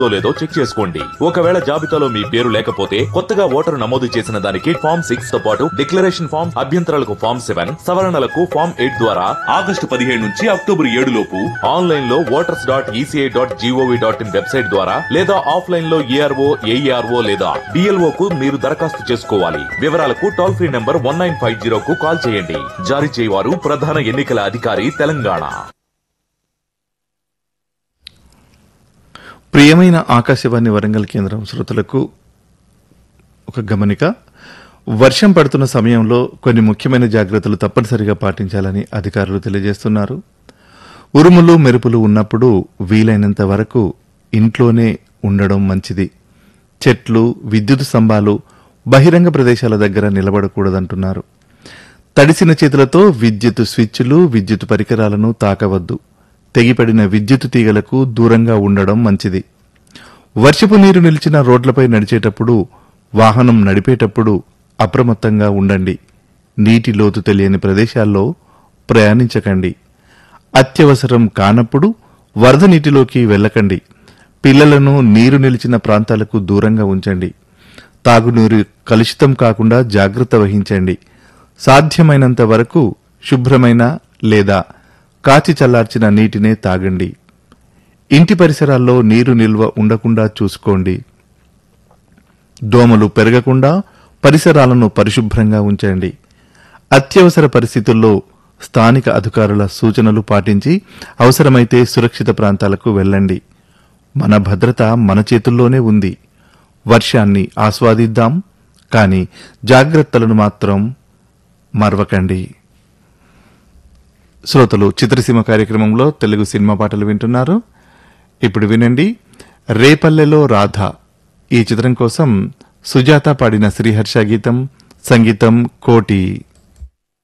లేదో చెక్ చేసుకోండి ఒకవేళ జాబితాలో మీ పేరు లేకపోతే కొత్తగా ఓటరు నమోదు చేసిన దానికి ఫామ్ సిక్స్ తో పాటు డిక్లరేషన్ ఫామ్ అభ్యంతరాలకు ఫామ్ సెవెన్ సవరణలకు ఫామ్ ఎయిట్ ద్వారా ఆగస్టు పదిహేడు నుంచి అక్టోబర్ ఏడు లోపు ఆన్లైన్ లో voters dot ECI dot GOV dot in website ద్వారా లేదా ఆఫ్లైన్ లో ఏఆర్ఓ ఏఈఆర్ఓ లేదా డిఎల్ఓ కు మీరు దరఖాస్తు చేసుకోవాలి వివరాలకు toll free number one nine five zero కు కాల్ చేయండి జారీ చేయవారు ప్రధాన ఎన్నికల అధికారి తెలంగాణ ప్రియమైన ఆకాశవాణి వరంగల్ కేంద్రం శ్రోతలకు ఒక గమనిక వర్షం పడుతున్న సమయంలో కొన్ని ముఖ్యమైన జాగ్రత్తలు తప్పనిసరిగా పాటించాలని అధికారులు తెలియజేస్తున్నారు ఉరుములు మెరుపులు ఉన్నప్పుడు వీలైనంత వరకు ఇంట్లోనే ఉండడం మంచిది చెట్లు విద్యుత్ స్తంభాలు బహిరంగ ప్రదేశాల దగ్గర నిలబడకూడదంటున్నారు తడిసిన చేతులతో విద్యుత్ స్విచ్లు విద్యుత్ పరికరాలను తాకవద్దు తెగిపడిన విద్యుత్ తీగలకు దూరంగా ఉండడం మంచిది వర్షపు నీరు నిలిచిన రోడ్లపై నడిచేటప్పుడు వాహనం నడిపేటప్పుడు అప్రమత్తంగా ఉండండి నీటి లోతు తెలియని ప్రదేశాల్లో ప్రయాణించకండి అత్యవసరం కానప్పుడు వరద నీటిలోకి వెళ్ళకండి పిల్లలను నీరు నిలిచిన ప్రాంతాలకు దూరంగా ఉంచండి తాగునీరు కలుషితం కాకుండా జాగ్రత్త వహించండి సాధ్యమైనంత వరకు శుభ్రమైన లేదా కాచి చల్లార్చిన నీటినే తాగండి ఇంటి పరిసరాల్లో నీరు నిల్వ ఉండకుండా చూసుకోండి దోమలు పెరగకుండా పరిసరాలను పరిశుభ్రంగా ఉంచండి అత్యవసర పరిస్థితుల్లో స్థానిక అధికారుల సూచనలు పాటించి అవసరమైతే సురక్షిత ప్రాంతాలకు వెళ్ళండి మన భద్రత మన చేతుల్లోనే ఉంది వర్షాన్ని ఆస్వాదిద్దాం కానీ జాగ్రత్తలను మాత్రం మరవకండి శ్రోతలు చిత్రసీమ కార్యక్రమంలో తెలుగు సినిమా పాటలు వింటున్నారు ఇప్పుడు వినండి రేపల్లెలో రాధ ఈ చిత్రం కోసం సుజాత పాడిన శ్రీహర్ష గీతం సంగీతం కోటి